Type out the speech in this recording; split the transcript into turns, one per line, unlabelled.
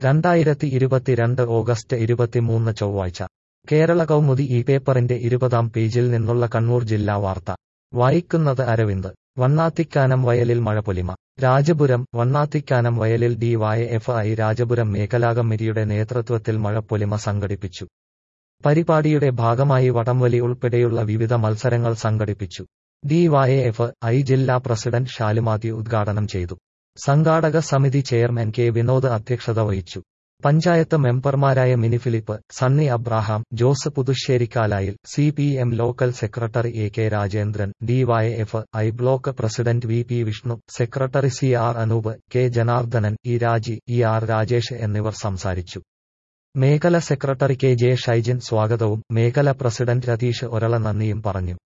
രണ്ടായിരത്തി ഇരുപത്തിരണ്ട് ഓഗസ്റ്റ് ഇരുപത്തിമൂന്ന് ചൊവ്വാഴ്ച കേരള കൗമുദി ഈ പേപ്പറിന്റെ ഇരുപതാം പേജിൽ നിന്നുള്ള കണ്ണൂർ ജില്ലാ വാർത്ത വായിക്കുന്നത് അരവിന്ദ് വണ്ണാത്തിക്കാനം വയലിൽ മഴപൊലിമ രാജപുരം വണ്ണാത്തിക്കാനം വയലിൽ D Y F I Rajapuram മേഖലാ കമ്മിറ്റിയുടെ നേതൃത്വത്തിൽ മഴപ്പൊലിമ സംഘടിപ്പിച്ചു പരിപാടിയുടെ ഭാഗമായി വടംവലി ഉൾപ്പെടെയുള്ള വിവിധ മത്സരങ്ങൾ സംഘടിപ്പിച്ചു ഡി വൈ എഫ് ഐ ജില്ലാ പ്രസിഡന്റ് ഷാലുമാതി ഉദ്ഘാടനം ചെയ്തു സംഘാടക സമിതി ചെയർമാൻ കെ വിനോദ് അധ്യക്ഷത വഹിച്ചു പഞ്ചായത്ത് മെമ്പർമാരായ മിനി ഫിലിപ്പ് സണ്ണി അബ്രാഹാം ജോസ് പുതുശ്ശേരിക്കാലായിൽ C P M local secretary A K Rajendran DYF I block president V P Vishnu secretary C R Anoop K Janardhanan E Raji E R Rajesh എന്നിവർ സംസാരിച്ചു മേഖല സെക്രട്ടറി കെ ജെ ഷൈജിൻ സ്വാഗതവും മേഖല പ്രസിഡന്റ് രതീഷ് ഒരള നന്ദിയും പറഞ്ഞു